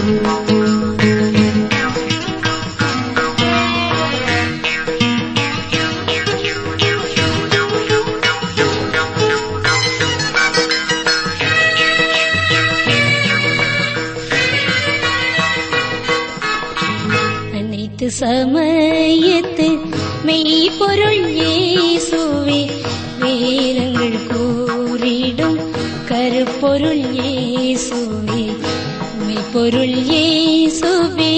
அனைத்து சமயத்து மெய்ப்பொருள் இயேசுவே வேதங்கள் கூறிடும் கருப்பொருள் இயேசுவே மெய்ப்பொருள் இயேசுவே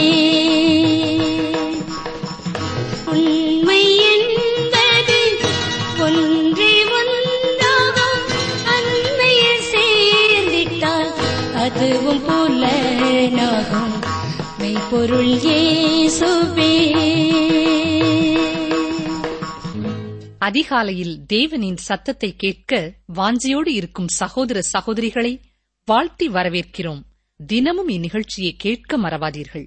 உண்மை என்பது ஒன்றே ஒன்றாகும் அண்மையில் சேர்ந்திட்டால் அதுவும் புலனாகும் மெய்ப்பொருள் இயேசுவே அதிகாலையில் தேவனின் சத்தத்தை கேட்க வாஞ்சியோடு இருக்கும் சகோதர சகோதரிகளை வாழ்த்தி வரவேற்கிறோம் தினமும் இந்நிகழ்ச்சியை கேட்க மறவாதீர்கள்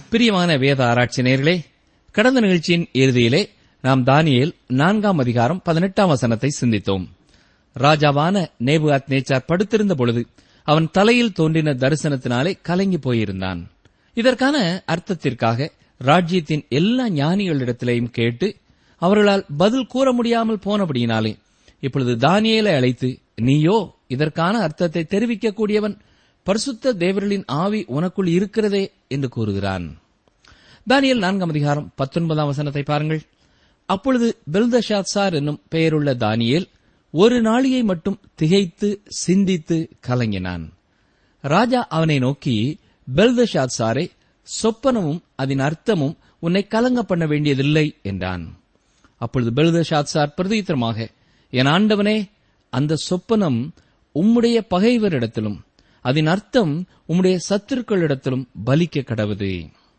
பிரியமான வேத ஆராய்ச்சி நேயர்களே கடந்த நிகழ்ச்சியின் இறுதியிலே நாம் தானியேல் நான்காம் அதிகாரம் பதினெட்டாம் வசனத்தை சிந்தித்தோம் ராஜாவான நேபுகாத் நேச்சார் படுத்திருந்த பொழுது அவன் தலையில் தோன்றின தரிசனத்தினாலே கலங்கி போயிருந்தான் இதற்கான அர்த்தத்திற்காக ராஜ்யத்தின் எல்லா ஞானிகளிடத்திலேயும் கேட்டு அவர்களால் பதில் கூற முடியாமல் போனபடியினாலே இப்பொழுது தானியேலை அழைத்து நீயோ இதற்கான அர்த்தத்தை தெரிவிக்கக்கூடியவன் பரிசுத்த தேவர்களின் ஆவி உனக்குள் இருக்கிறதே என்று கூறுகிறான் தானியேல் நான்காம் அதிகாரம் பத்தொன்பதாம் வசனத்தை பாருங்கள் அப்பொழுது பெல்தஷாத்சார் என்னும் பெயருள்ள தானியேல் ஒரு நாளிகை மட்டும் திகைத்து சிந்தித்து கலங்கினான் ராஜா அவனை நோக்கி பெல்தஷாத்சாரே சொப்பனமும் அதன் அர்த்தமும் உன்னை கலங்க பண்ண வேண்டியதில்லை என்றான் அப்பொழுது பெல்தஷாத்சார் பிரதித்திரமாக என் ஆண்டவனே அந்த சொப்பனம் உம்முடைய பகைவரிடத்திலும் அதன் அர்த்தம் உம்முடைய சத்துருக்களிடத்திலும் பலிக்க கடவுது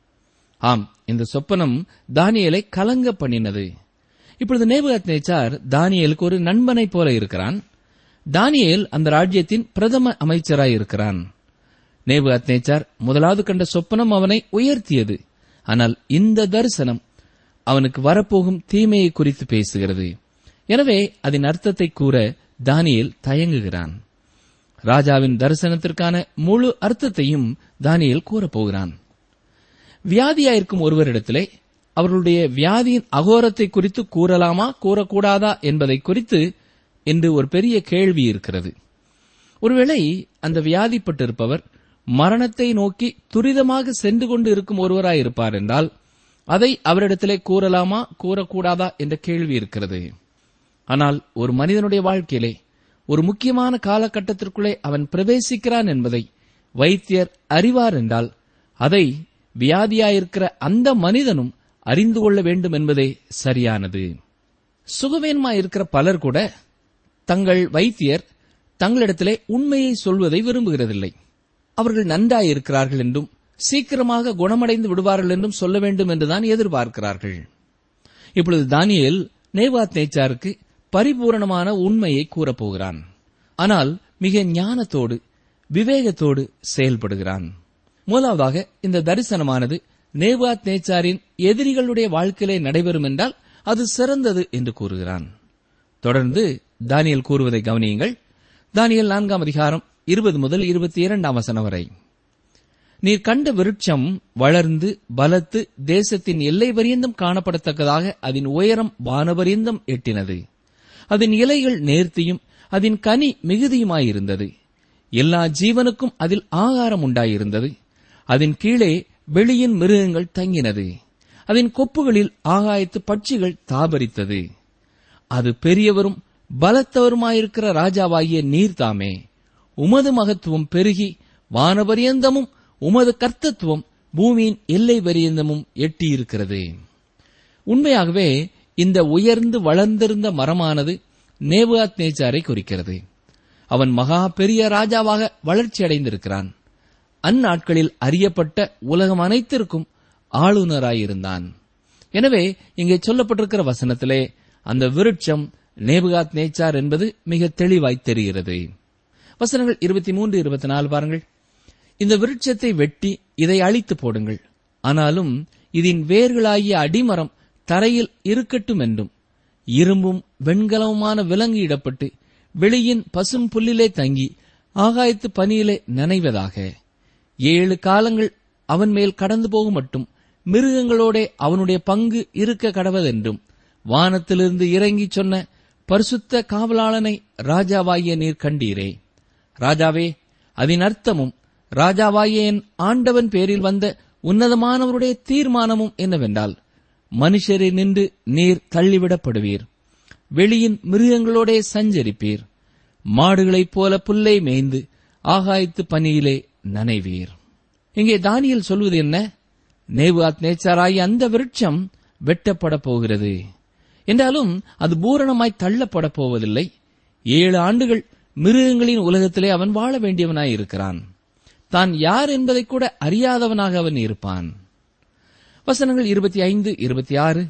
ஆம் இந்த சொப்பனம் தானியேலை கலங்க பண்ணினது இப்பொழுது நேபுகாத் நேச்சார் தானியேலுக்கு ஒரு நண்பனைப் போல இருக்கிறான் தானியேல் அந்த ராஜ்யத்தின் பிரதம அமைச்சராய் இருக்கிறான் நேபுகாத் நேச்சார் முதலாவது கண்ட சொப்பனம் அவனை உயர்த்தியது ஆனால் இந்த தரிசனம் அவனுக்கு வரப்போகும் தீமையை குறித்து பேசுகிறது எனவே அதன் அர்த்தத்தை கூற தானியேல் தயங்குகிறான் ராஜாவின் தரிசனத்திற்கான முழு அர்த்தத்தையும் தானியேல் கூறப்போகிறான் வியாதியாயிருக்கும் ஒருவரிடத்திலே அவர்களுடைய வியாதியின் அகோரத்தை குறித்து கூறலாமா கூறக்கூடாதா என்பதை குறித்து என்று ஒரு பெரிய கேள்வி இருக்கிறது ஒருவேளை அந்த வியாதிப்பட்டிருப்பவர் மரணத்தை நோக்கி துரிதமாக சென்று கொண்டு இருக்கும் ஒருவராயிருப்பார் என்றால் அதை அவரிடத்திலே கூறலாமா கூறக்கூடாதா என்ற கேள்வி இருக்கிறது ஆனால் ஒரு மனிதனுடைய வாழ்க்கையிலே ஒரு முக்கியமான காலகட்டத்திற்குள்ளே அவன் பிரவேசிக்கிறான் என்பதை வைத்தியர் அறிவார் என்றால் அதை வியாதியாயிருக்கிற அந்த மனிதனும் அறிந்து கொள்ள வேண்டும் என்பதே சரியானது சுகவேன்மாயிருக்கிற பலர் கூட தங்கள் வைத்தியர் தங்களிடத்திலே உண்மையை சொல்வதை விரும்புகிறதில்லை அவர்கள் நன்றாயிருக்கிறார்கள் என்றும் சீக்கிரமாக குணமடைந்து விடுவார்கள் என்றும் சொல்ல வேண்டும் என்றுதான் எதிர்பார்க்கிறார்கள் இப்பொழுது தானியேல் நேவாத் நேச்சாருக்கு பரிபூரணமான உண்மையை கூறப்போகிறான் ஆனால் மிக ஞானத்தோடு விவேகத்தோடு செயல்படுகிறான் முதலாவதாக இந்த தரிசனமானது நேவாத் நேச்சாரின் எதிரிகளுடைய வாழ்க்கையிலே நடைபெறும் என்றால் அது சிறந்தது என்று கூறுகிறான் தொடர்ந்து தானியல் கூறுவதை கவனியுங்கள் தானியல் நான்காம் அதிகாரம் இருபது முதல் இருபத்தி இரண்டாம் வசனம் வரை நீர் கண்ட விருட்சம் வளர்ந்து பலத்து தேசத்தின் எல்லை பரியந்தம் காணப்படத்தக்கதாக அதன் உயரம் வானபரியந்தம் எட்டினது அதன் இலைகள் நேர்த்தியும் அதன் கனி மிகுதியுமாயிருந்தது எல்லா ஜீவனுக்கும் அதில் ஆகாரம் உண்டாயிருந்தது அதன் கீழே வெளியின் மிருகங்கள் தங்கினது அதன் கொப்புகளில் ஆகாயத்து பட்சிகள் தாபரித்தது அது பெரியவரும் பலத்தவருமாயிருக்கிற ராஜாவாகிய நீர்தாமே உமது மகத்துவம் பெருகி வானபரியந்தமும் உமது கர்த்தத்துவம் பூமியின் எல்லை பரியந்தமும் எட்டியிருக்கிறது உண்மையாகவே இந்த உயர்ந்து வளர்ந்திருந்த மரமானது நேபுகாத் நேச்சாரை குறிக்கிறது அவன் மகா பெரிய ராஜாவாக வளர்ச்சியடைந்திருக்கிறான் அந்நாட்களில் அறியப்பட்ட உலகம் அனைத்திற்கும் ஆளுநராயிருந்தான் எனவே இங்கே சொல்லப்பட்டிருக்கிற வசனத்திலே அந்த விருட்சம் நேபுகாத் நேச்சார் என்பது மிக தெளிவாய் தெரிகிறது வசனங்கள் இருபத்தி மூன்று இருபத்தி நாலு பாருங்கள் இந்த விருட்சத்தை வெட்டி இதை அழித்து போடுங்கள் ஆனாலும் இதன் வேர்களாகிய அடிமரம் தரையில் இருக்கட்டும் என்றும் இரும்பும் வெண்கலவுமான விலங்கு இடப்பட்டு வெளியின் பசும் புல்லிலே தங்கி ஆகாயத்து பனியிலே நனைவதாக ஏழு காலங்கள் அவன் மேல் கடந்து போகும் மட்டும் மிருகங்களோடே அவனுடைய பங்கு இருக்க கடவதென்றும் வானத்திலிருந்து இறங்கி சொன்ன பரிசுத்த காவலாளனை ராஜாவாகிய நீர் கண்டீரே ராஜாவே அதன் அர்த்தமும் ராஜாவாகிய என் ஆண்டவன் பேரில் வந்த உன்னதமானவருடைய தீர்மானமும் என்னவென்றால் மனுஷரை நின்று நீர் தள்ளிவிடப்படுவீர் வெளியின் மிருகங்களோடே சஞ்சரிப்பீர் மாடுகளைப் போல புல்லை மேய்ந்து ஆகாயத்து பனியிலே நனைவீர் இங்கே தானியல் சொல்வது என்ன நேவாத் நேச்சாராய் அந்த விருட்சம் வெட்டப்பட போகிறது என்றாலும் அது பூரணமாய் தள்ளப்பட போவதில்லை ஏழு ஆண்டுகள் மிருகங்களின் உலகத்திலே அவன் வாழ வேண்டியவனாய் இருக்கிறான் தான் யார் என்பதை கூட அறியாதவனாக அவன் இருப்பான் வசனங்கள் இருபத்தி ஐந்து இருபத்தி ஆறு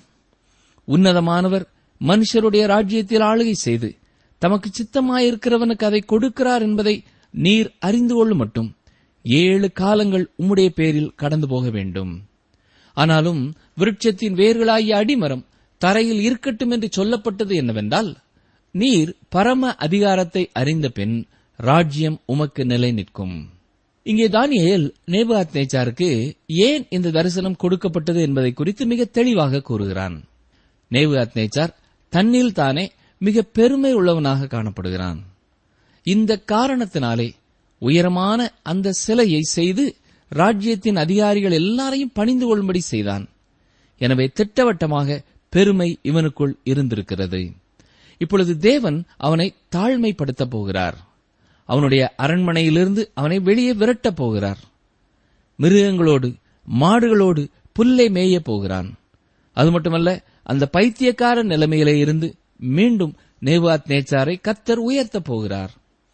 உன்னதமானவர் மனுஷருடைய ராஜ்யத்தில் ஆளுகை செய்து தமக்கு சித்தமாயிருக்கிறவனுக்கு அதை கொடுக்கிறார் என்பதை நீர் அறிந்து கொள்ளும் மட்டும் ஏழு காலங்கள் உம்முடைய பேரில் கடந்து போக வேண்டும் ஆனாலும் விருட்சத்தின் வேர்களாகிய அடிமரம் தரையில் இருக்கட்டும் என்று சொல்லப்பட்டது என்னவென்றால் நீர் பரம அதிகாரத்தை அறிந்த பின் ராஜ்யம் உமக்கு நிலை நிற்கும் இங்கே தானியேல் நேபாத் நேச்சாருக்கு ஏன் இந்த தரிசனம் கொடுக்கப்பட்டது என்பதை குறித்து மிக தெளிவாக கூறுகிறான் நேபாத் நேச்சார் தன்னில் தானே மிக பெருமை உள்ளவனாக காணப்படுகிறான் இந்த காரணத்தினாலே உயரமான அந்த சிலையை செய்து ராஜ்யத்தின் அதிகாரிகள் எல்லாரையும் பணிந்து கொள்ளும்படி செய்தான் எனவே திட்டவட்டமாக பெருமை இவனுக்குள் இருந்திருக்கிறது இப்பொழுது தேவன் அவனை தாழ்மைப்படுத்தப் போகிறார் அவனுடைய அரண்மனையிலிருந்து அவனை வெளியே விரட்டப் போகிறார் மிருகங்களோடு மாடுகளோடு புல்லை மேயப் போகிறான் அது மட்டுமல்ல அந்த பைத்தியக்கார நிலைமையிலே இருந்து மீண்டும் நேபாத் நேச்சாரை கத்தர் உயர்த்தப் போகிறார்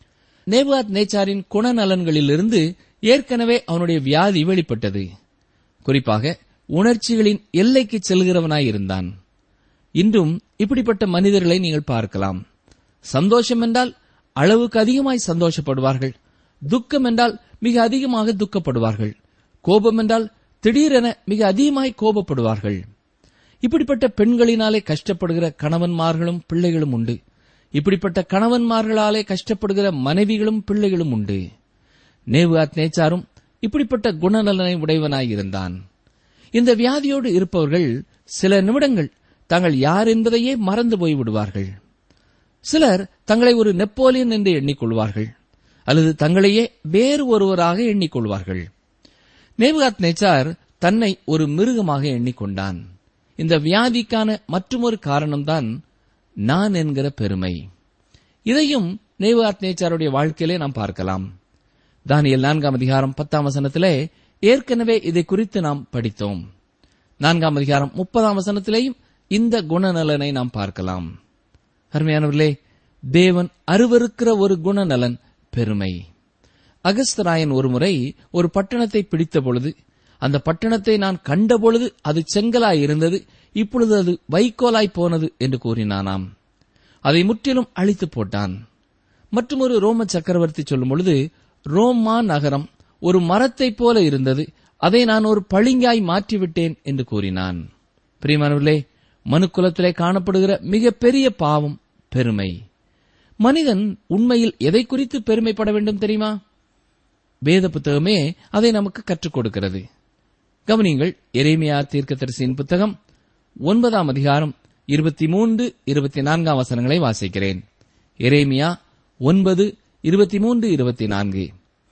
நேபாத் நேச்சாரின் குணநலன்களிலிருந்து ஏற்கனவே அவனுடைய வியாதி வெளிப்பட்டது குறிப்பாக உணர்ச்சிகளின் எல்லைக்கு செல்கிறவனாயிருந்தான் இன்றும் இப்படிப்பட்ட மனிதர்களை நீங்கள் பார்க்கலாம் சந்தோஷம் என்றால் அளவுக்கு அதிகமாய் சந்தோஷப்படுவார்கள் துக்கம் என்றால் மிக அதிகமாக துக்கப்படுவார்கள் கோபம் என்றால் திடீரென மிக அதிகமாய் கோபப்படுவார்கள் இப்படிப்பட்ட பெண்களினாலே கஷ்டப்படுகிற கணவன்மார்களும் பிள்ளைகளும் உண்டு இப்படிப்பட்ட கணவன்மார்களாலே கஷ்டப்படுகிற மனைவிகளும் பிள்ளைகளும் உண்டு நேவாத் நேச்சாரும் இப்படிப்பட்ட குணநலனை உடையவனாயிருந்தான் இந்த வியாதியோடு இருப்பவர்கள் சில நிமிடங்கள் தாங்கள் யார் என்பதையே மறந்து போய்விடுவார்கள் சிலர் தங்களை ஒரு நெப்போலியன் என்று எண்ணிக்கொள்வார்கள் அல்லது தங்களையே வேறு ஒருவராக எண்ணிக்கொள்வார்கள் நேபுகாத் நேச்சார் தன்னை ஒரு மிருகமாக எண்ணிக்கொண்டான் இந்த வியாதிக்கான மற்றொரு காரணம்தான் நான் என்கிற பெருமை இதையும் நேபுகாத் நேச்சாருடைய வாழ்க்கையிலே நாம் பார்க்கலாம் தானியல் நான்காம் அதிகாரம் பத்தாம் வசனத்திலே ஏற்கனவே இதை குறித்து நாம் படித்தோம் நான்காம் அதிகாரம் முப்பதாம் வசனத்திலேயும் இந்த குணநலனை நாம் பார்க்கலாம் அருமையானவர்களே தேவன் அருவருக்கிற ஒரு குணநலன் பெருமை அகஸ்தராயன் ஒருமுறை ஒரு பட்டணத்தை பிடித்த பொழுது அந்த பட்டணத்தை நான் கண்டபொழுது அது செங்கலாய் இருந்தது இப்பொழுது அது வைக்கோலாய் போனது என்று கூறினானாம் அதை முற்றிலும் அழித்து போட்டான் மற்றும் ஒரு ரோம சக்கரவர்த்தி சொல்லும் பொழுது ரோமா நகரம் ஒரு மரத்தைப் போல இருந்தது அதை நான் ஒரு பளிங்காய் மாற்றிவிட்டேன் என்று கூறினான் பிரியமானவர்களே மனுக்குலத்திலே காணப்படுகிற மிகப்பெரிய பாவம் பெருமை மனிதன் உண்மையில் எதை குறித்து பெருமைப்பட வேண்டும் தெரியுமா வேத புத்தகமே அதை நமக்கு கற்றுக் கொடுக்கிறது கவனிங்கள் எரேமியா தீர்க்கதரிசியின் புத்தகம் ஒன்பதாம் அதிகாரம் இருபத்தி மூன்று இருபத்தி நான்காம் வசனங்களை வாசிக்கிறேன் எரேமியா ஒன்பது இருபத்தி மூன்று இருபத்தி நான்கு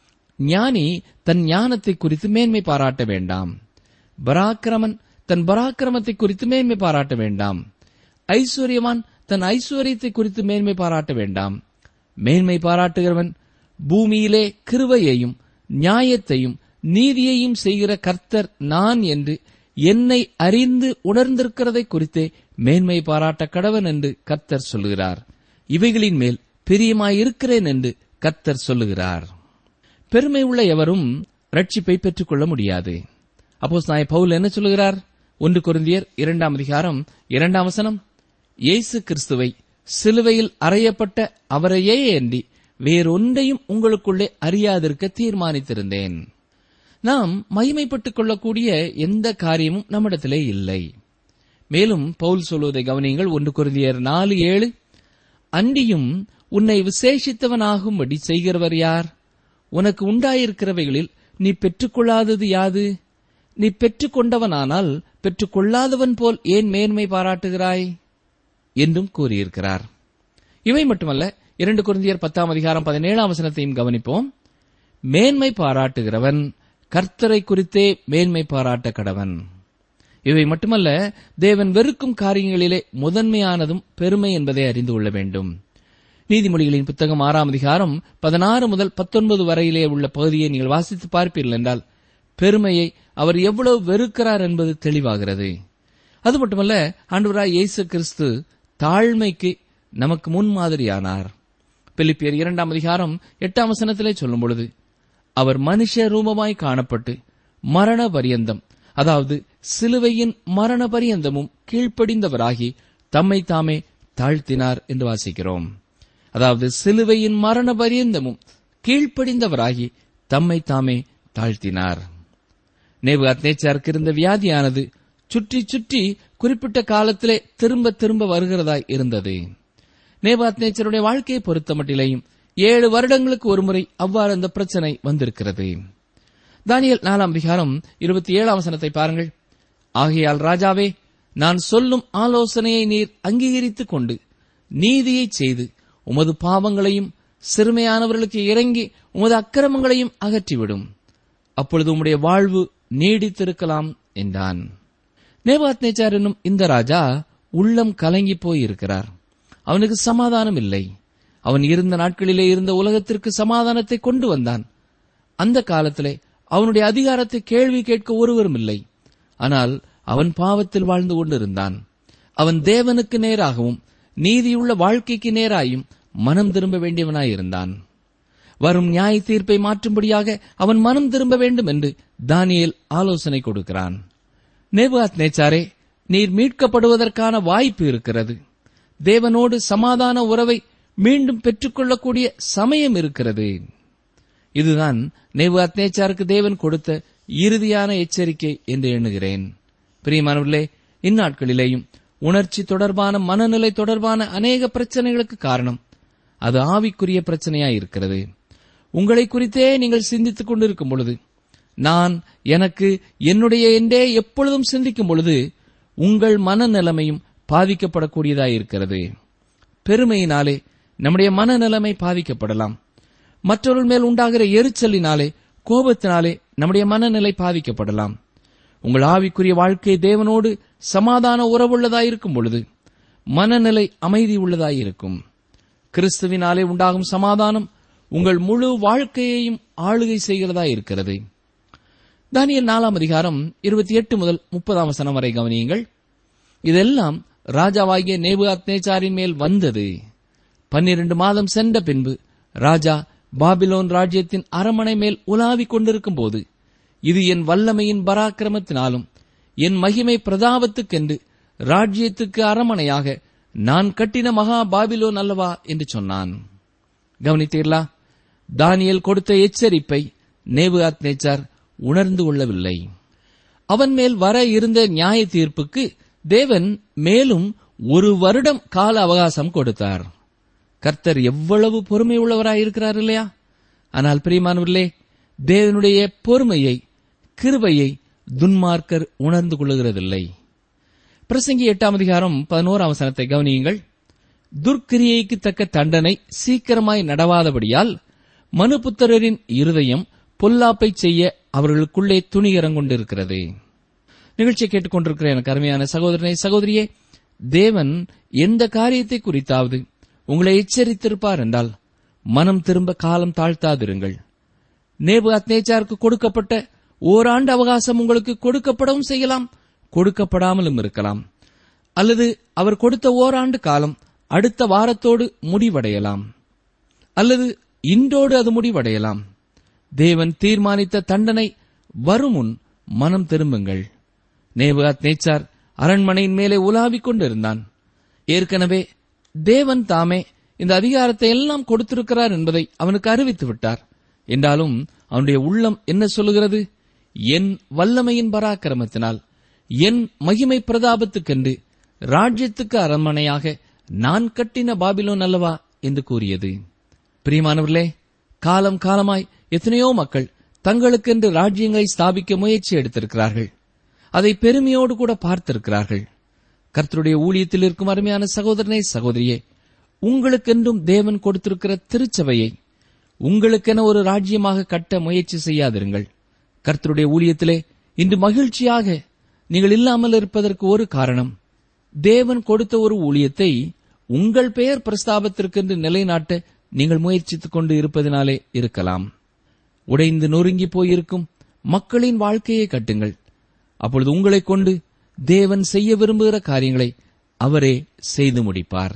ஞானி தன் ஞானத்தை குறித்து மேன்மை பாராட்ட வேண்டாம் பராக்கிரமன் தன் பராக்கிரமத்தை குறித்து மேன்மை பாராட்ட வேண்டாம் ஐஸ்வர்யவான் தன் ஐஸ்வர்யத்தை குறித்து மேன்மை பாராட்ட வேண்டாம் மேன்மை பாராட்டுகிறவன் பூமியிலே கிருவையையும் நியாயத்தையும் நீதியையும் செய்கிற கர்த்தர் நான் என்று என்னை அறிந்து உணர்ந்திருக்கிறதை குறித்தே மேன்மை பாராட்ட கடவன் என்று கர்த்தர் சொல்லுகிறார் இவைகளின் மேல் பிரியமாயிருக்கிறேன் என்று கர்த்தர் சொல்லுகிறார் பெருமை உள்ள எவரும் ரட்சிப்பை பெற்றுக்கொள்ள முடியாது அப்போஸ் நாய பவுல் என்ன சொல்லுகிறார் ஒன்று குருந்தியர் இரண்டாம் அதிகாரம் இரண்டாம் வசனம் இயேசு கிறிஸ்துவை சிலுவையில் அறையப்பட்ட அவரையே ஏந்தி வேறொன்றையும் உங்களுக்குள்ளே அறியாதிருக்க தீர்மானித்திருந்தேன் நாம் மகிமைப்பட்டுக் கொள்ளக்கூடிய எந்த காரியமும் நம்மிடத்திலே இல்லை மேலும் பவுல் சொல்வதை கவனியுங்கள் ஒன்று குருந்தியர் நாலு ஏழு அன்றியும் உன்னை விசேஷித்தவனாகும்படி செய்கிறவர் யார் உனக்கு உண்டாயிருக்கிறவைகளில் நீ பெற்றுக்கொள்ளாதது யாது நீ பெற்றுக்கொண்டவனானால் பெற்றுக்கொள்ளாதவன் போல் ஏன் மேன்மை பாராட்டுகிறாய் என்றும் கூறியிருக்கிறார் இவை மட்டுமல்ல இரண்டு குருந்தியர் பத்தாம் அதிகாரம் பதினேழாம் வசனத்தையும் கவனிப்போம் மேன்மை பாராட்டுகிறவன் கர்த்தரை குறித்தே மேன்மை பாராட்ட கடவன் இவை மட்டுமல்ல தேவன் வெறுக்கும் காரியங்களிலே முதன்மையானதும் பெருமை என்பதை அறிந்து கொள்ள வேண்டும் நீதிமொழிகளின் புத்தகம் ஆறாம் அதிகாரம் பதினாறு முதல் பத்தொன்பது வரையிலே உள்ள பகுதியை நீங்கள் வாசித்து பார்ப்பீர்கள் என்றால் பெருமையை அவர் எவ்வளவு வெறுக்கிறார் என்பது தெளிவாகிறது அது மட்டுமல்ல ஆண்டவராய் இயேசு கிறிஸ்து தாழ்மைக்கு நமக்கு முன்மாதிரியானார் பிலிப்பியர் இரண்டாம் அதிகாரம் எட்டாம் வசனத்திலே சொல்லும் பொழுது அவர் மனுஷ ரூபமாய் காணப்பட்டு மரண பரியந்தம் அதாவது சிலுவையின் மரண பரியந்தமும் கீழ்ப்படிந்தவராகி தம்மை தாமே தாழ்த்தினார் என்று வாசிக்கிறோம் அதாவது சிலுவையின் மரண பரியந்தமும் கீழ்ப்படிந்தவராகி தம்மை தாமே தாழ்த்தினார் நேபுகாத் நேச்சாருக்கு இருந்த வியாதியானது சுற்றி சுற்றி குறிப்பிட்ட காலத்திலே திரும்ப திரும்ப வருகிறதாய் இருந்தது நேபாத் நேச்சருடைய வாழ்க்கையை பொறுத்த மட்டிலேயும் ஏழு வருடங்களுக்கு ஒருமுறை அவ்வாறு அந்த பிரச்சனை வந்திருக்கிறது தானியல் நாலாம் விகாரம் இருபத்தி ஏழாம் வசனத்தை பாருங்கள் ஆகையால் ராஜாவே நான் சொல்லும் ஆலோசனையை நீர் அங்கீகரித்துக் கொண்டு நீதியைச் செய்து உமது பாவங்களையும் சிறுமையானவர்களுக்கு இறங்கி உமது அக்கிரமங்களையும் அகற்றிவிடும் அப்பொழுது உம்முடைய வாழ்வு நீடித்திருக்கலாம் என்றான் நேபாத் நேச்சார் என்னும் இந்த ராஜா உள்ளம் கலங்கி போயிருக்கிறார் அவனுக்கு சமாதானம் இல்லை அவன் இருந்த நாட்களிலே இருந்த உலகத்திற்கு சமாதானத்தை கொண்டு வந்தான் அந்த காலத்திலே அவனுடைய அதிகாரத்தை கேள்வி கேட்க ஒருவரும் இல்லை ஆனால் அவன் பாவத்தில் வாழ்ந்து கொண்டிருந்தான் அவன் தேவனுக்கு நேராகவும் நீதியுள்ள வாழ்க்கைக்கு நேராயும் மனம் திரும்ப வேண்டியவனாயிருந்தான் வரும் நியாய தீர்ப்பை மாற்றும்படியாக அவன் மனம் திரும்ப வேண்டும் என்று தானியேல் ஆலோசனை கொடுக்கிறான் நேபுகாத் நேச்சாரே நீர் மீட்கப்படுவதற்கான வாய்ப்பு இருக்கிறது தேவனோடு சமாதான உறவை மீண்டும் பெற்றுக்கொள்ளக்கூடிய சமயம் இருக்கிறது இதுதான் நேபுகாத் நேச்சாருக்கு தேவன் கொடுத்த இறுதியான எச்சரிக்கை என்று எண்ணுகிறேன் பிரியமானவர்களே இந்நாட்களிலேயும் உணர்ச்சி தொடர்பான மனநிலை தொடர்பான அநேக பிரச்சனைகளுக்கு காரணம் அது ஆவிக்குரிய பிரச்சனையாய் இருக்கிறது உங்களை குறித்தே நீங்கள் சிந்தித்துக் கொண்டிருக்கும் பொழுது நான் எனக்கு என்னுடைய என்றே எப்பொழுதும் சிந்திக்கும் பொழுது உங்கள் மனநிலைமையும் பாதிக்கப்படக்கூடியதாய் இருக்கிறது பெருமையினாலே நம்முடைய மனநிலைமை பாதிக்கப்படலாம் மற்றவர்கள் மேல் உண்டாகிற எரிச்சலினாலே கோபத்தினாலே நம்முடைய மனநிலை பாதிக்கப்படலாம் உங்கள் ஆவிக்குரிய வாழ்க்கை தேவனோடு சமாதான உறவுள்ளதாயிருக்கும் பொழுது மனநிலை அமைதி உள்ளதாயிருக்கும் கிறிஸ்துவினாலே உண்டாகும் சமாதானம் உங்கள் முழு வாழ்க்கையையும் ஆளுகை செய்கிறதா இருக்கிறது தானியல் நாலாம் அதிகாரம் இருபத்தி எட்டு முதல் முப்பதாம் வசனம் வரை கவனியுங்கள் இதெல்லாம் ராஜாவாகிய நேபுகாத் நேச்சாரின் மேல் வந்தது பன்னிரண்டு மாதம் சென்ற பின்பு ராஜா பாபிலோன் ராஜ்யத்தின் அரமனை மேல் உலாவிக் கொண்டிருக்கும் போது இது என் வல்லமையின் பராக்கிரமத்தினாலும் என் மகிமை பிரதாபத்துக்கென்று ராஜ்யத்துக்கு அரமனையாக நான் கட்டின மகா பாபிலோன் அல்லவா என்று சொன்னான் கவனித்தீர்களா தானியல் கொடுத்த எச்சரிப்பை நேபுகாத் நேச்சார் உணர்ந்து கொள்ளவில்லை அவன் மேல் வர இருந்த நியாய தீர்ப்புக்கு தேவன் மேலும் ஒரு வருடம் கால அவகாசம் கொடுத்தார் கர்த்தர் எவ்வளவு பொறுமை உள்ளவராயிருக்கிறார் இல்லையா ஆனால் பிரியமானவர்களே தேவனுடைய பொறுமையை கிருபையை துன்மார்க்கர் உணர்ந்து கொள்ளுகிறதில்லை பிரசங்கி எட்டாம் அதிகாரம் பதினோராம் வசனத்தை கவனியுங்கள் துர்க்கிரியைக்கு தக்க தண்டனை சீக்கிரமாய் நடவாதபடியால் மனுபுத்திரரின் இருதயம் பொல்லாப்பை செய்ய அவர்களுக்குள்ளே துணிகரம் கொண்டிருக்கிறது நிகழ்ச்சியை கேட்டுக்கொண்டிருக்கிற எனக்கு அருமையான சகோதரனை சகோதரியே தேவன் எந்த காரியத்தை குறித்தாவது உங்களை எச்சரித்திருப்பார் என்றால் மனம் திரும்ப காலம் தாழ்த்தாதிருங்கள் நேபு அத்னேச்சாருக்கு கொடுக்கப்பட்ட ஓராண்டு அவகாசம் உங்களுக்கு கொடுக்கப்படவும் செய்யலாம் கொடுக்கப்படாமலும் இருக்கலாம் அல்லது அவர் கொடுத்த ஓராண்டு காலம் அடுத்த வாரத்தோடு முடிவடையலாம் அல்லது இன்றோடு அது முடிவடையலாம் தேவன் தீர்மானித்த தண்டனை வரும் முன் மனம் திரும்புங்கள் நேபுகாத் நேச்சார் அரண்மனையின் மேலே உலாவிக் கொண்டிருந்தான் ஏற்கனவே தேவன் தாமே இந்த அதிகாரத்தை எல்லாம் கொடுத்திருக்கிறார் என்பதை அவனுக்கு அறிவித்து விட்டார் என்றாலும் அவனுடைய உள்ளம் என்ன சொல்லுகிறது என் வல்லமையின் பராக்கிரமத்தினால் என் மகிமை பிரதாபத்துக்கென்று ராஜ்யத்துக்கு அரண்மனையாக நான் கட்டின பாபிலோன் அல்லவா என்று கூறியது பிரியமானவர்களே காலம் காலமாய் எத்தனையோ மக்கள் தங்களுக்கென்று ராஜ்யங்களை ஸ்தாபிக்க முயற்சி எடுத்திருக்கிறார்கள் அதை பெருமையோடு கூட பார்த்திருக்கிறார்கள் கர்த்தருடைய ஊழியத்தில் இருக்கும் அருமையான சகோதரனே சகோதரியே உங்களுக்கென்றும் தேவன் கொடுத்திருக்கிற திருச்சபையை உங்களுக்கென ஒரு ராஜ்யமாக கட்ட முயற்சி செய்யாதிருங்கள் கர்த்தருடைய ஊழியத்திலே இன்று மகிழ்ச்சியாக நீங்கள் இல்லாமல் இருப்பதற்கு ஒரு காரணம் தேவன் கொடுத்த ஒரு ஊழியத்தை உங்கள் பெயர் பிரஸ்தாபத்திற்கென்று நிலைநாட்ட நீங்கள் முயற்சித்துக் கொண்டு இருப்பதினாலே இருக்கலாம் உடைந்து நொறுங்கி போயிருக்கும் மக்களின் வாழ்க்கையை கட்டுங்கள் அப்பொழுது உங்களைக் கொண்டு தேவன் செய்ய விரும்புகிற காரியங்களை அவரே செய்து முடிப்பார்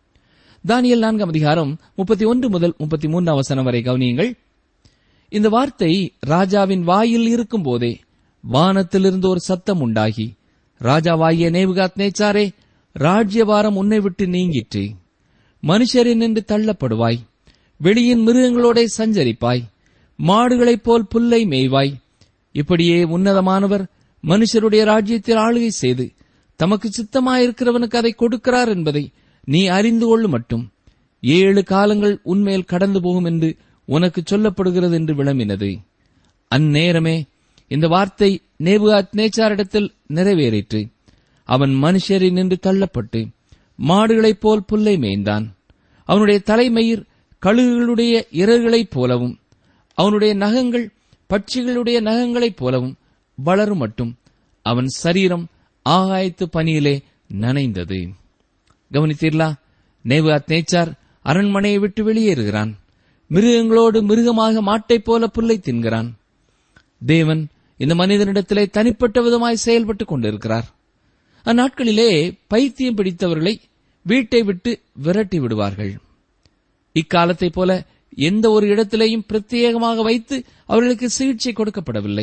தானியல் நான்காம் அதிகாரம் முப்பத்தி ஒன்று முதல் முப்பத்தி மூன்றாம் வசனம் வரை கவனியுங்கள் இந்த வார்த்தை ராஜாவின் வாயில் இருக்கும் போதே வானத்திலிருந்து ஒரு சத்தம் உண்டாகி ராஜாவாகிய நேபுகாத் நேச்சாரே ராஜ்யபாரம் உன்னை விட்டு நீங்கிற்று மனுஷரின் என்று தள்ளப்படுவாய் வெளியின் மிருகங்களோட சஞ்சரிப்பாய் மாடுகளைப் போல் புல்லை மேய்வாய் இப்படியே உன்னதமானவர் மனுஷருடைய ராஜ்யத்தில் ஆளுகை செய்து தமக்கு சித்தமாயிருக்கிறவனுக்கு அதை கொடுக்கிறார் என்பதை நீ அறிந்து கொள்ளு மட்டும் ஏழு காலங்கள் உன்மேல் கடந்து போகும் என்று உனக்கு சொல்லப்படுகிறது என்று விளம்பினது அந்நேரமே இந்த வார்த்தை நேபுகாத் நேச்சாரிடத்தில் நிறைவேறிற்று அவன் மனுஷரில் நின்று தள்ளப்பட்டு மாடுகளைப் போல் புல்லை மேய்ந்தான் அவனுடைய தலைமயிர் கழுகுகளுடைய இறகுகளைப் போலவும் அவனுடைய நகங்கள் பட்சிகளுடைய நகங்களைப் போலவும் வளரும் மட்டும் அவன் சரீரம் ஆகாயத்து பனியிலே நனைந்தது கவனித்தீர்களா நேபுகாத் நேச்சார் அரண்மனையை விட்டு வெளியேறுகிறான் மிருகங்களோடு மிருகமாக மாட்டைப் போல புல்லை தின்கிறான் தேவன் இந்த மனிதனிடத்திலே தனிப்பட்ட விதமாய் செயல்பட்டுக் கொண்டிருக்கிறார் அந்நாட்களிலே பைத்தியம் பிடித்தவர்களை வீட்டை விட்டு விரட்டி விடுவார்கள் இக்காலத்தைப் போல எந்த ஒரு இடத்திலேயும் பிரத்யேகமாக வைத்து அவர்களுக்கு சிகிச்சை கொடுக்கப்படவில்லை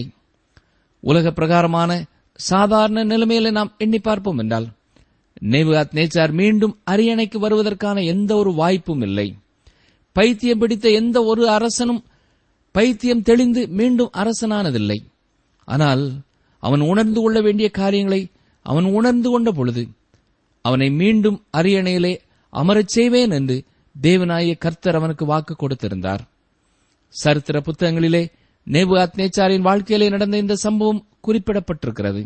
உலக பிரகாரமான சாதாரண நிலைமையில நாம் எண்ணி பார்ப்போம் என்றால் நேபுகாத் நேச்சார் மீண்டும் அரியணைக்கு வருவதற்கான எந்த ஒரு வாய்ப்பும் இல்லை பைத்தியம் பிடித்த எந்த ஒரு அரசனும் பைத்தியம் தெளிந்து மீண்டும் அரசனானதில்லை ஆனால் அவன் உணர்ந்து கொள்ள வேண்டிய காரியங்களை அவன் உணர்ந்து கொண்ட பொழுது அவனை மீண்டும் அரியணையிலே அமரச் செய்வேன் என்று தேவனாய கர்த்தர் அவனுக்கு வாக்கு கொடுத்திருந்தார் சரித்திர புத்தகங்களிலே நேபுகாத் நேச்சாரின் வாழ்க்கையிலே நடந்த இந்த சம்பவம் குறிப்பிடப்பட்டிருக்கிறது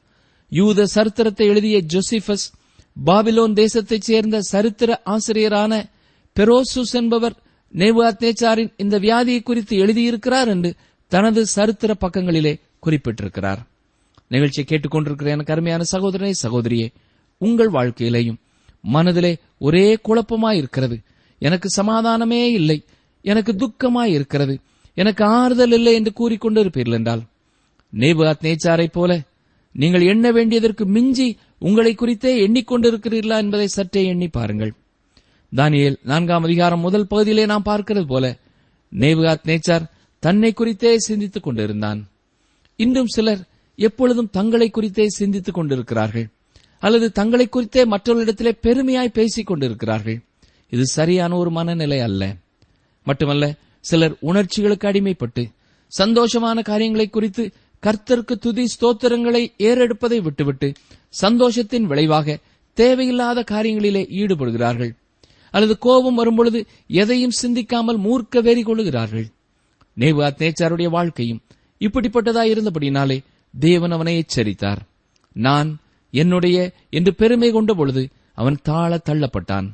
யூத சரித்திரத்தை எழுதிய ஜோசிபஸ் பாபிலோன் தேசத்தைச் சேர்ந்த சரித்திர ஆசிரியரான பெரோசுஸ் என்பவர் நேபுகாத் நேச்சாரின் இந்த வியாதியை குறித்து எழுதியிருக்கிறார் என்று தனது சரித்திர பக்கங்களிலே குறிப்பிட்டிருக்கிறார் நிகழ்ச்சியை கேட்டுக்கொண்டிருக்கிற எனக்கு அருமையான சகோதரனை சகோதரியே உங்கள் வாழ்க்கையிலேயும் மனதிலே ஒரே குழப்பமாயிருக்கிறது எனக்கு சமாதானமே இல்லை எனக்கு துக்கமாய் இருக்கிறது எனக்கு ஆறுதல் இல்லை என்று கூறிக்கொண்டு இருப்பீர்கள் என்றால் நேபுகாத் நேச்சாரைப் போல நீங்கள் எண்ண வேண்டியதற்கு மிஞ்சி உங்களை குறித்தே எண்ணிக்கொண்டிருக்கிறீர்களா என்பதை சற்றே எண்ணி பாருங்கள் தானியேல் நான்காம் அதிகாரம் முதல் பகுதியிலே நாம் பார்க்கிறது போல நேபுகாத் நேச்சார் தன்னை குறித்தே சிந்தித்துக் கொண்டிருந்தான் இன்றும் சிலர் எப்பொழுதும் தங்களை குறித்தே சிந்தித்துக் கொண்டிருக்கிறார்கள் அல்லது தங்களை குறித்தே மற்றவர்களிடத்திலே பெருமையாய் பேசிக் கொண்டிருக்கிறார்கள் இது சரியான ஒரு மனநிலை அல்ல மட்டுமல்ல சிலர் உணர்ச்சிகளுக்கு அடிமைப்பட்டு சந்தோஷமான காரியங்களை குறித்து கர்த்தருக்கு துதி ஸ்தோத்திரங்களை ஏறெடுப்பதை விட்டுவிட்டு சந்தோஷத்தின் விளைவாக தேவையில்லாத காரியங்களிலே ஈடுபடுகிறார்கள் அல்லது கோபம் வரும்பொழுது எதையும் சிந்திக்காமல் மூர்க்க வெறி கொள்ளுகிறார்கள் நேபாத் நேச்சாருடைய வாழ்க்கையும் இப்படிப்பட்டதாய் இருந்தபடினாலே தேவன் அவனை எச்சரித்தார் நான் என்னுடைய என்று பெருமை கொண்ட பொழுது அவன் தாழ தள்ளப்பட்டான்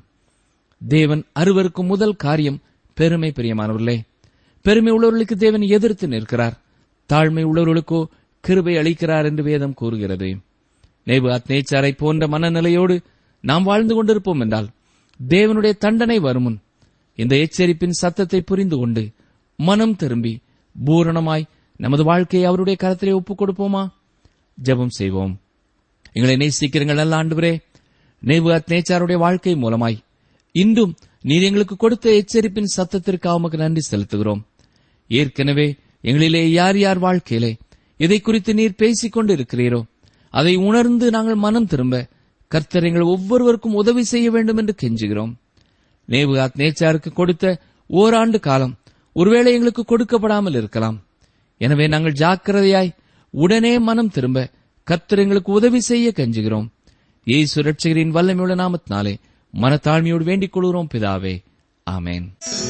தேவன் அறுவருக்கும் முதல் காரியம் பெருமை பிரியமானவர்களே பெருமை உள்ளவர்களுக்கு தேவன் எதிர்த்து நிற்கிறார் தாழ்மை உள்ளவர்களுக்கோ கிருபை அளிக்கிறார் என்று வேதம் கூறுகிறது நேபாத் நேச்சாரை போன்ற மனநிலையோடு நாம் வாழ்ந்து கொண்டிருப்போம் என்றால் தேவனுடைய தண்டனை வருமுன் இந்த எச்சரிப்பின் சத்தத்தை புரிந்து கொண்டு மனம் திரும்பி பூரணமாய் நமது வாழ்க்கையை அவருடைய கரத்திலே ஒப்புக் கொடுப்போமா ஜெபம் செய்வோம் எங்களை நேசிக்கிறங்கள் நல்ல ஆண்டுவரே நேபுகாத் நேச்சாருடைய வாழ்க்கை மூலமாய் இன்றும் நீர் எங்களுக்கு கொடுத்த எச்சரிப்பின் சத்தத்திற்கு உமக்கு நன்றி செலுத்துகிறோம் ஏற்கனவே எங்களிலே யார் யார் வாழ்க்கையிலே இதை குறித்து நீர் பேசிக் கொண்டு இருக்கிறீரோ அதை உணர்ந்து நாங்கள் மனம் திரும்ப கர்த்தர் எங்கள் ஒவ்வொருவருக்கும் உதவி செய்ய வேண்டும் என்று கெஞ்சுகிறோம் நேபுகாத் நேச்சாருக்கு கொடுத்த ஓராண்டு காலம் ஒருவேளை எங்களுக்கு கொடுக்கப்படாமல் இருக்கலாம் எனவே நாங்கள் ஜாக்கிரதையாய் உடனே மனம் திரும்ப கர்த்தர் எங்களுக்கு உதவி செய்ய கெஞ்சுகிறோம் இயேசு ரட்சகரின் வல்லமையுள்ள நாமத்தினாலே மனத்தாழ்மையோடு வேண்டிக் கொள்கிறோம் பிதாவே ஆமென்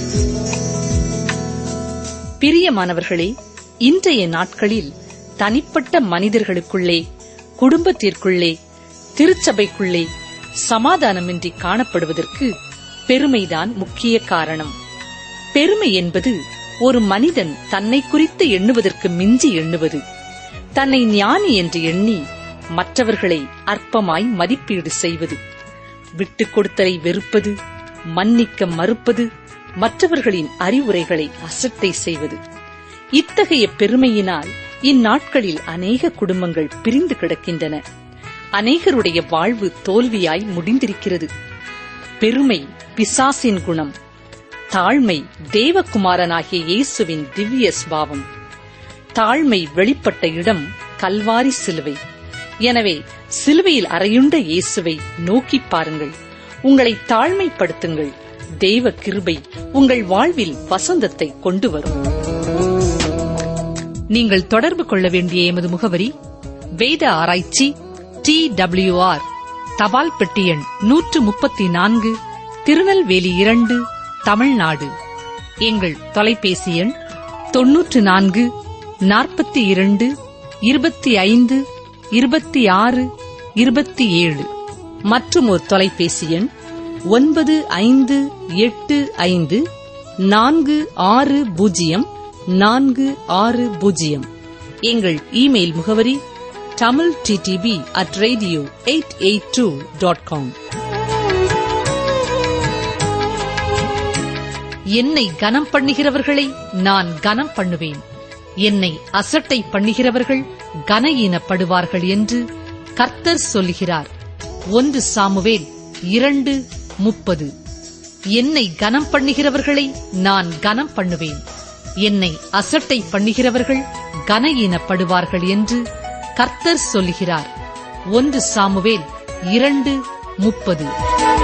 பிரியமானவர்களே இன்றைய நாட்களில் தனிப்பட்ட மனிதர்களுக்குள்ளே குடும்பத்திற்குள்ளே திருச்சபைக்குள்ளே சமாதானமின்றி காணப்படுவதற்கு பெருமைதான் முக்கிய காரணம் பெருமை என்பது ஒரு மனிதன் தன்னை குறித்து எண்ணுவதற்கு மிஞ்சி எண்ணுவது தன்னை ஞானி என்று எண்ணி மற்றவர்களை அற்பமாய் மதிப்பீடு செய்வது விட்டுக் கொடுத்தலை வெறுப்பது மன்னிக்க மறுப்பது மற்றவர்களின் அறிவுரைகளை அசட்டை செய்வது இத்தகைய பெருமையினால் இந்நாட்களில் அநேக குடும்பங்கள் பிரிந்து கிடக்கின்றன அநேகருடைய வாழ்வு தோல்வியாய் முடிந்திருக்கிறது பெருமை பிசாசின் குணம் தாழ்மை தேவகுமாரனாகிய இயேசுவின் திவ்ய ஸ்பாவம் தாழ்மை வெளிப்பட்ட இடம் கல்வாரி சிலுவை எனவே சிலுவையில் அறையுண்ட இயேசுவை நோக்கிப் பாருங்கள் உங்களை தாழ்மைப்படுத்துங்கள் தெய்வ கிருபை உங்கள் வாழ்வில் வசந்தத்தை கொண்டு வரும் நீங்கள் தொடர்பு கொள்ள வேண்டிய எமது முகவரி வேத ஆராய்ச்சி டி ஆர் தபால் பெட்டி எண் நூற்று முப்பத்தி நான்கு திருநெல்வேலி இரண்டு தமிழ்நாடு எங்கள் தொலைபேசி எண் தொன்னூற்று நான்கு நாற்பத்தி இரண்டு இருபத்தி ஐந்து இருபத்தி ஆறு இருபத்தி ஏழு மற்றும் ஒரு தொலைபேசி எண் ஒன்பது ஐந்து எட்டு ஐந்து நான்கு ஆறு பூஜ்ஜியம் நான்கு ஆறு பூஜ்ஜியம் எங்கள் இமெயில் முகவரி Tamil DTP at radio eight eight two dot com என்னை கனம் பண்ணுகிறவர்களை நான் கனம் பண்ணுவேன் என்னை அசட்டை பண்ணுகிறவர்கள் கனஈனப்படுவார்கள் என்று கர்த்தர் சொல்லுகிறார் ஒன்று சாமுவேல் இரண்டு முப்பது என்னை கனம் பண்ணுகிறவர்களை நான் கனம் பண்ணுவேன் என்னை அசட்டை பண்ணுகிறவர்கள் கனஈனப்படுவார்கள் என்று கர்த்தர் சொல்லுகிறார் ஒன்று சாமுவேல் இரண்டு முப்பது